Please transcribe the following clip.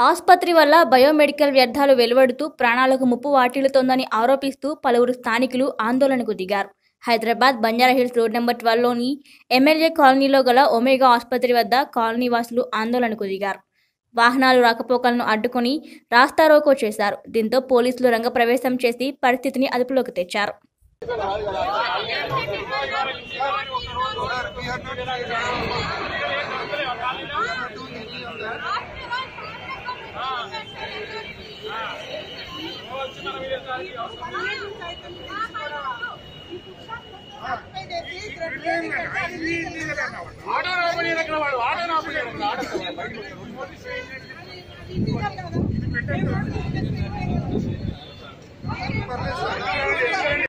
ఆసుపత్రి వల్ల బయోమెడికల్ వ్యర్థాలు వెలువడుతూ ప్రాణాలకు ముప్పు వాటిల్లుతోందని ఆరోపిస్తూ పలువురు స్థానికులు ఆందోళనకు దిగారు హైదరాబాద్ బంజారాహిల్స్ రోడ్ నెంబర్ ట్వెల్వ్లోని ఎమ్మెల్యే కాలనీలో గల ఒమేగా ఆసుపత్రి వద్ద కాలనీ వాసులు ఆందోళనకు దిగారు వాహనాలు రాకపోకలను అడ్డుకొని రాస్తారోకో చేశారు దీంతో పోలీసులు రంగప్రవేశం చేసి పరిస్థితిని అదుపులోకి తెచ్చారు ఆటో రాబడి ఎక్కడ వాడు ఆటో రాబడి ఎక్కడ ఆటో ఇది పెట్టండి